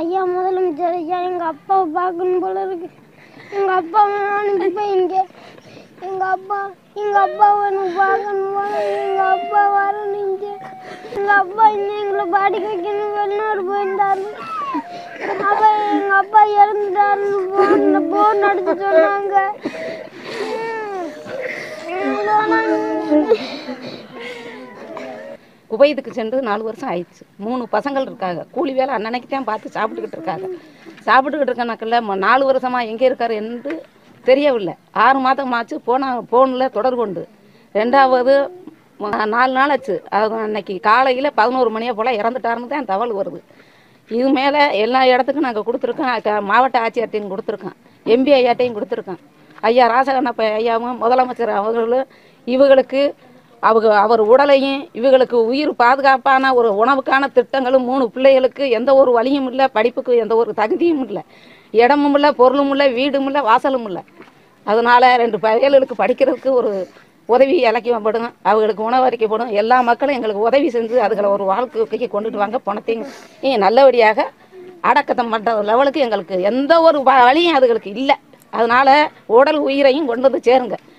ஐயா முதலமைச்சர் ஐயா எங்கள் அப்பாவை பார்க்கணும் போல இருக்கு எங்கள் அப்பாவை அனுப்பி இங்க எங்கள் அப்பா எங்கள் அப்பாவை எனக்கு பார்க்கணும் போல இருக்கு. எங்கள் அப்பா வரணும் இங்கே எங்கள் அப்பா இன்னும் எங்களை படிக்க வைக்கணும் வெளிநாடு போயிருந்தாரு அப்போ எங்கள் அப்பா இறந்துட்டாருன்னு ஃபோனில் ஃபோன் அடிச்சு சொன்னாங்க குவைத்துக்கு சென்று நாலு வருஷம் ஆயிடுச்சு மூணு பசங்கள் இருக்காங்க கூலி வேலை அன்னன்னைக்கு தான் பார்த்து சாப்பிட்டுக்கிட்டு இருக்காங்க சாப்பிட்டுக்கிட்டு இருக்கனாக்கல ம- நாலு வருஷமா எங்கே இருக்காரு என்று தெரியவில்லை ஆறு மாதம் ஆச்சு போன ஃபோனில் தொடர்பு உண்டு ரெண்டாவது ம- நாலு நாள் ஆச்சு அது அன்னைக்கு காலையில் பதினோரு மணியை போல் இறந்துட்டாருன்னு தான் தகவல் வருது இது மேலே எல்லா இடத்துக்கும் நாங்கள் கொடுத்துருக்கோம் க- மாவட்ட ஆட்சியர்ட்டையும் கொடுத்துருக்கோம் எம்பி ஐயாட்டையும் கொடுத்துருக்கோம் ஐயா ராசகண்ணப்ப ஐயாவும் முதலமைச்சர் அவர்களும் இவங்களுக்கு அவங்க அவர் உடலையும் இவங்களுக்கு உயிர் பாதுகாப்பான ஒரு உணவுக்கான திட்டங்களும் மூணு பிள்ளைகளுக்கு எந்த ஒரு வழியும் இல்லை படிப்புக்கு எந்த ஒரு தகுதியும் இல்லை இடமும் இல்லை பொருளும் இல்லை வீடும் இல்லை வாசலும் இல்லை அதனால ரெண்டு பயல்களுக்கு படிக்கிறதுக்கு ஒரு உதவி இலக்கியப்படும் அவங்களுக்கு உணவு அளிக்கப்படும் எல்லா மக்களும் எங்களுக்கு உதவி செஞ்சு அதுகளை ஒரு வாழ்க்கைக்கு கொண்டுட்டு வாங்க பணத்தையும் ஏன் நல்லபடியாக அடக்கத்தம் பண்ணுற லெவலுக்கு எங்களுக்கு எந்த ஒரு வ- வழியும் அதுகளுக்கு இல்லை அதனால உடல் உயிரையும் கொண்டு வந்து சேருங்க